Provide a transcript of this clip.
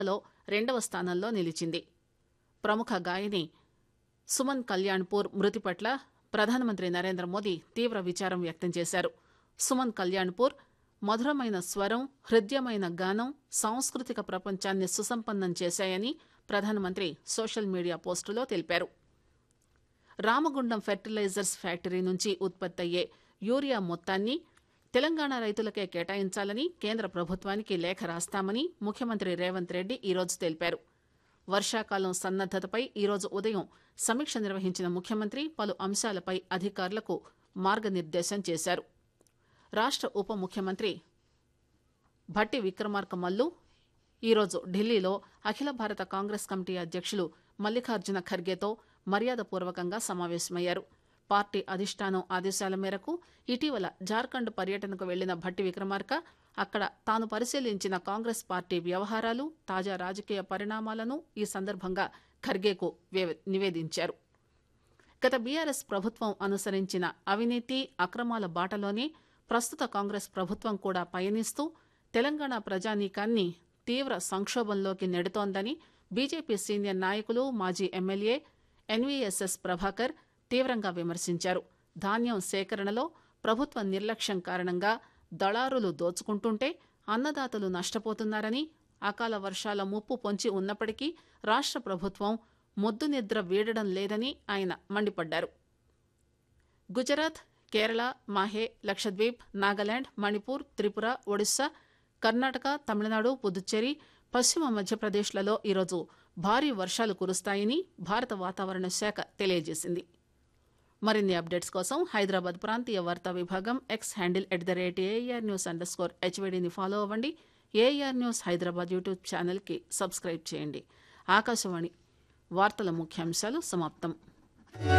లో రెండవ స్థానంలో నిలిచింది ప్రముఖ గాయని సుమన్ కళ్యాణ్పూర్ మృతి పట్ల ప్రధానమంత్రి నరేంద్ర మోదీ తీవ్ర విచారం వ్యక్తం చేశారు సుమన్ కళ్యాణ్పూర్ మధురమైన స్వరం హృద్యమైన గానం సాంస్కృతిక ప్రపంచాన్ని సుసంపన్నం చేశాయని ప్రధానమంత్రి సోషల్ మీడియా పోస్టులో తెలిపారు రామగుండం ఫెర్టిలైజర్స్ ఫ్యాక్టరీ నుంచి ఉత్పత్తి అయ్యే యూరియా మొత్తాన్ని తెలంగాణ రైతులకే కేటాయించాలని కేంద్ర ప్రభుత్వానికి లేఖ రాస్తామని ముఖ్యమంత్రి రేవంత్ రెడ్డి ఈరోజు తెలిపారు వర్షాకాలం సన్నద్దతపై ఈరోజు ఉదయం సమీక్ష నిర్వహించిన ముఖ్యమంత్రి పలు అంశాలపై అధికారులకు మార్గనిర్దేశం చేశారు రాష్ట ఉప ముఖ్యమంత్రి భట్టి విక్రమార్క మల్లు ఈరోజు ఢిల్లీలో అఖిల భారత కాంగ్రెస్ కమిటీ అధ్యక్షులు మల్లికార్జున ఖర్గేతో మర్యాదపూర్వకంగా సమావేశమయ్యారు పార్టీ అధిష్టానం ఆదేశాల మేరకు ఇటీవల జార్ఖండ్ పర్యటనకు వెళ్లిన భట్టి విక్రమార్క అక్కడ తాను పరిశీలించిన కాంగ్రెస్ పార్టీ వ్యవహారాలు తాజా రాజకీయ పరిణామాలను ఈ సందర్భంగా ఖర్గేకు వే- నివేదించారు గత బీఆర్ఎస్ ప్రభుత్వం అనుసరించిన అవినీతి అక్రమాల బాటలోనే ప్రస్తుత కాంగ్రెస్ ప్రభుత్వం కూడా పయనిస్తూ తెలంగాణ ప్రజానీకాన్ని తీవ్ర సంక్షోభంలోకి నెడుతోందని బీజేపీ సీనియర్ నాయకులు మాజీ ఎమ్మెల్యే ఎన్వీఎస్ఎస్ ప్రభాకర్ తీవ్రంగా విమర్శించారు ధాన్యం సేకరణలో ప్రభుత్వ నిర్లక్ష్యం కారణంగా దళారులు దోచుకుంటుంటే అన్నదాతలు నష్టపోతున్నారని అకాల వర్షాల ముప్పు పొంచి ఉన్నప్పటికీ రాష్ట్ర ప్రభుత్వం మొద్దు నిద్ర వీడడం లేదని ఆయన మండిపడ్డారు గుజరాత్ కేరళ మాహే లక్షద్వీప్ నాగాలాండ్ మణిపూర్ త్రిపుర ఒడిశా కర్ణాటక తమిళనాడు పుదుచ్చేరి పశ్చిమ మధ్యప్రదేశ్లలో ఈరోజు భారీ వర్షాలు కురుస్తాయని భారత వాతావరణ శాఖ తెలియజేసింది మరిన్ని అప్డేట్స్ కోసం హైదరాబాద్ ప్రాంతీయ వార్తా విభాగం X handle at the rate A R news under score హెచ్వీడీని ఫాలో అవ్వండి ఏఆర్ న్యూస్ హైదరాబాద్ యూట్యూబ్ ఛానల్కి సబ్స్క్రైబ్ చేయండి ఆకాశవాణి వార్తల ముఖ్యాంశాలు సమాప్తం